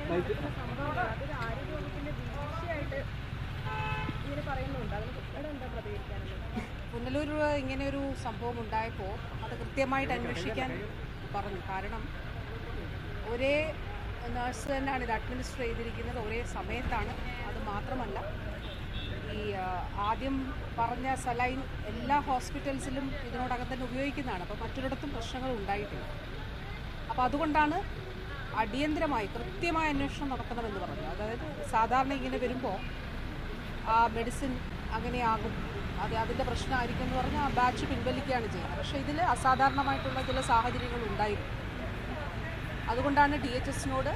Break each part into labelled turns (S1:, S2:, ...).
S1: നടക്കുന്ന സംഭവമാണ് അതൊരു ആരോഗ്യവകുപ്പിന്റെ വീഴ്ചയായിട്ട് ഇങ്ങനെ പറയുന്നുണ്ട് അതിന് ഇവിടെ എന്താ പ്രതികരിക്കാനുള്ളത്
S2: പുനലൂർ ഇങ്ങനെ ഒരു സംഭവം ഉണ്ടായപ്പോൾ അത് കൃത്യമായിട്ട് അന്വേഷിക്കാൻ പറഞ്ഞു കാരണം ഒരേ നഴ്സ് തന്നെയാണ് ഇത് അഡ്മിനിസ്റ്റർ ചെയ്തിരിക്കുന്നത് ഒരേ സമയത്താണ് അത് മാത്രമല്ല ഈ ആ, ആദ്യം പറഞ്ഞ സലൈൻ എല്ലാ ഹോസ്പിറ്റൽസിലും ഇതിനോടകം തന്നെ ഉപയോഗിക്കുന്നതാണ് അപ്പോൾ മറ്റൊരിടത്തും പ്രശ്നങ്ങൾ ഉണ്ടായിട്ടില്ല അപ്പോൾ അതുകൊണ്ടാണ് അടിയന്തരമായി കൃത്യമായ അന്വേഷണം നടത്തണമെന്ന് പറഞ്ഞു അതായത് സാധാരണ ഇങ്ങനെ വരുമ്പോൾ ആ മെഡിസിൻ അങ്ങനെയാകും അത് അതിൻ്റെ പ്രശ്നമായിരിക്കും എന്ന് പറഞ്ഞാൽ ആ ബാച്ച് പിൻവലിക്കുകയാണ് ചെയ്യുന്നത് പക്ഷേ ഇതിൽ അസാധാരണമായിട്ടുള്ള ചില സാഹചര്യങ്ങൾ ഉണ്ടായിരുന്നു അതുകൊണ്ടാണ് ഡി എച്ച് എസിനോട്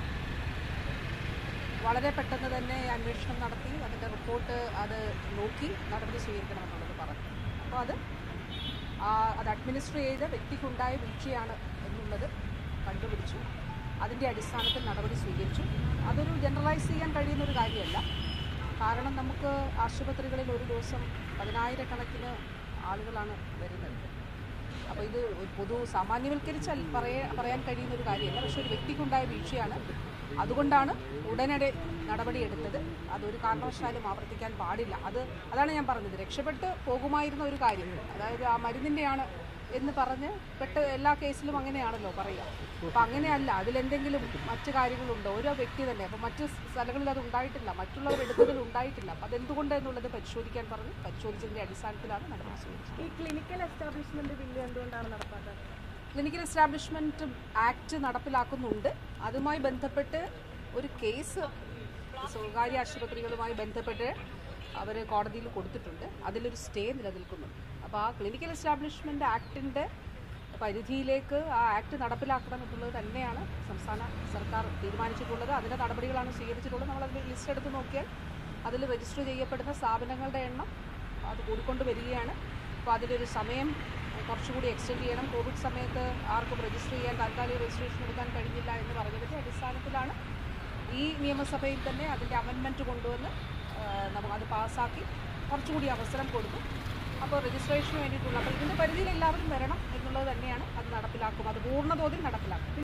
S2: വളരെ പെട്ടെന്ന് തന്നെ അന്വേഷണം നടത്തി അതിൻ്റെ റിപ്പോർട്ട് അത് നോക്കി നടപടി സ്വീകരിക്കണമെന്നുള്ളത് പറഞ്ഞു അപ്പോൾ അത് ആ അത് അഡ്മിനിസ്റ്റർ ചെയ്ത വ്യക്തിക്കുണ്ടായ വീഴ്ചയാണ് എന്നുള്ളത് കണ്ടുപിടിച്ചു അതിൻ്റെ അടിസ്ഥാനത്തിൽ നടപടി സ്വീകരിച്ചു അതൊരു ജനറലൈസ് ചെയ്യാൻ കഴിയുന്ന ഒരു കാര്യമല്ല കാരണം നമുക്ക് ആശുപത്രികളിൽ ഒരു ദിവസം പതിനായിരക്കണക്കിന് ആളുകളാണ് വരുന്നത് അപ്പോൾ ഇത് ഒരു പൊതു സാമാന്യവൽക്കരിച്ചാൽ പറയ പറയാൻ കഴിയുന്ന ഒരു കാര്യമല്ല പക്ഷെ ഒരു വ്യക്തിക്കുണ്ടായ വീഴ്ചയാണ് അതുകൊണ്ടാണ് ഉടനടി നടപടിയെടുത്തത് അതൊരു കാരണവശാലും ആവർത്തിക്കാൻ പാടില്ല അത് അതാണ് ഞാൻ പറഞ്ഞത് രക്ഷപ്പെട്ട് പോകുമായിരുന്ന ഒരു കാര്യം അതായത് ആ മരുന്നിൻ്റെയാണ് എന്ന് പറഞ്ഞ് പെട്ട് എല്ലാ കേസിലും അങ്ങനെയാണല്ലോ പറയുക അപ്പം അങ്ങനെയല്ല അതിലെന്തെങ്കിലും മറ്റു കാര്യങ്ങളുണ്ടോ ഓരോ വ്യക്തി തന്നെ അപ്പം മറ്റു സ്ഥലങ്ങളിൽ അത് ഉണ്ടായിട്ടില്ല മറ്റുള്ളവർ എടുത്തതിൽ ഉണ്ടായിട്ടില്ല അപ്പം അതെന്തുകൊണ്ട് എന്നുള്ളത് പരിശോധിക്കാൻ പറഞ്ഞ് പരിശോധിച്ചതിൻ്റെ അടിസ്ഥാനത്തിലാണ് നടപടി സ്വീകരിച്ചത്
S1: ഈ ക്ലിനിക്കൽ എസ്റ്റാബ്ലിഷ്മെന്റ് ബില്ല് എന്തുകൊണ്ടാണ് നടപ്പാക്കാത്തത്
S2: ക്ലിനിക്കൽ എസ്റ്റാബ്ലിഷ്മെൻറ്റ് ആക്ട് നടപ്പിലാക്കുന്നുണ്ട് അതുമായി ബന്ധപ്പെട്ട് ഒരു കേസ് സ്വകാര്യ ആശുപത്രികളുമായി ബന്ധപ്പെട്ട് അവർ കോടതിയിൽ കൊടുത്തിട്ടുണ്ട് അതിലൊരു സ്റ്റേ നിലനിൽക്കുന്നുണ്ട് അപ്പോൾ ആ ക്ലിനിക്കൽ എസ്റ്റാബ്ലിഷ്മെൻറ്റ് ആക്ടിൻ്റെ പരിധിയിലേക്ക് ആ ആക്ട് നടപ്പിലാക്കണം എന്നുള്ളത് തന്നെയാണ് സംസ്ഥാന സർക്കാർ തീരുമാനിച്ചിട്ടുള്ളത് അതിൻ്റെ നടപടികളാണ് സ്വീകരിച്ചിട്ടുള്ളത് നമ്മളതിൽ ലിസ്റ്റ് എടുത്ത് നോക്കിയാൽ അതിൽ രജിസ്റ്റർ ചെയ്യപ്പെടുന്ന സ്ഥാപനങ്ങളുടെ എണ്ണം അത് കൂടിക്കൊണ്ട് വരികയാണ് അപ്പോൾ അതിലൊരു സമയം കുറച്ചുകൂടി എക്സ്റ്റെൻഡ് ചെയ്യണം കോവിഡ് സമയത്ത് ആർക്കും രജിസ്റ്റർ ചെയ്യാൻ താൽക്കാലിക രജിസ്ട്രേഷൻ എടുക്കാൻ കഴിഞ്ഞില്ല എന്ന് പറഞ്ഞതിൻ്റെ അടിസ്ഥാനത്തിലാണ് ഈ നിയമസഭയിൽ തന്നെ അതിൻ്റെ അമെൻമെൻറ്റ് കൊണ്ടുവന്ന് നമുക്ക് അത് പാസ്സാക്കി കുറച്ചുകൂടി അവസരം കൊടുത്തു അപ്പോൾ രജിസ്ട്രേഷന് വേണ്ടിയിട്ടുള്ള അപ്പോൾ ഇതിൻ്റെ പരിധിയിൽ എല്ലാവരും വരണം എന്നുള്ളത് തന്നെയാണ് അത് നടപ്പിലാക്കും അത് പൂർണ്ണതോതിൽ നടപ്പിലാക്കും